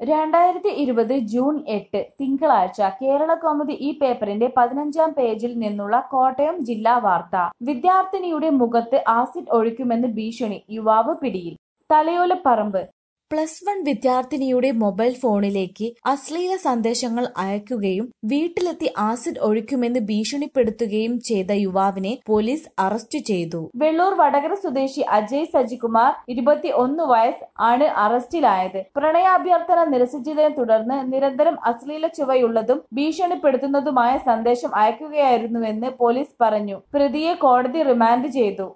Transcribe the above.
രണ്ടായിരത്തി ഇരുപത് ജൂൺ എട്ട് തിങ്കളാഴ്ച കേരള കൗമുദി ഈ പേപ്പറിന്റെ പതിനഞ്ചാം പേജിൽ നിന്നുള്ള കോട്ടയം ജില്ലാ വാർത്ത വിദ്യാർത്ഥിനിയുടെ മുഖത്ത് ആസിഡ് ഒഴിക്കുമെന്ന് ഭീഷണി യുവാവ് പിടിയിൽ തലയോലപ്പറമ്പ് പ്ലസ് വൺ വിദ്യാർത്ഥിനിയുടെ മൊബൈൽ ഫോണിലേക്ക് അശ്ലീല സന്ദേശങ്ങൾ അയക്കുകയും വീട്ടിലെത്തി ആസിഡ് ഒഴിക്കുമെന്ന് ഭീഷണിപ്പെടുത്തുകയും ചെയ്ത യുവാവിനെ പോലീസ് അറസ്റ്റ് ചെയ്തു വെള്ളൂർ വടകര സ്വദേശി അജയ് സജികുമാർ ഇരുപത്തി ഒന്ന് വയസ്സ് ആണ് അറസ്റ്റിലായത് പ്രണയാഭ്യർത്ഥന നിരസിച്ചതിനെ തുടർന്ന് നിരന്തരം അശ്ലീല ചുവയുള്ളതും ഭീഷണിപ്പെടുത്തുന്നതുമായ സന്ദേശം അയക്കുകയായിരുന്നുവെന്ന് പോലീസ് പറഞ്ഞു പ്രതിയെ കോടതി റിമാൻഡ് ചെയ്തു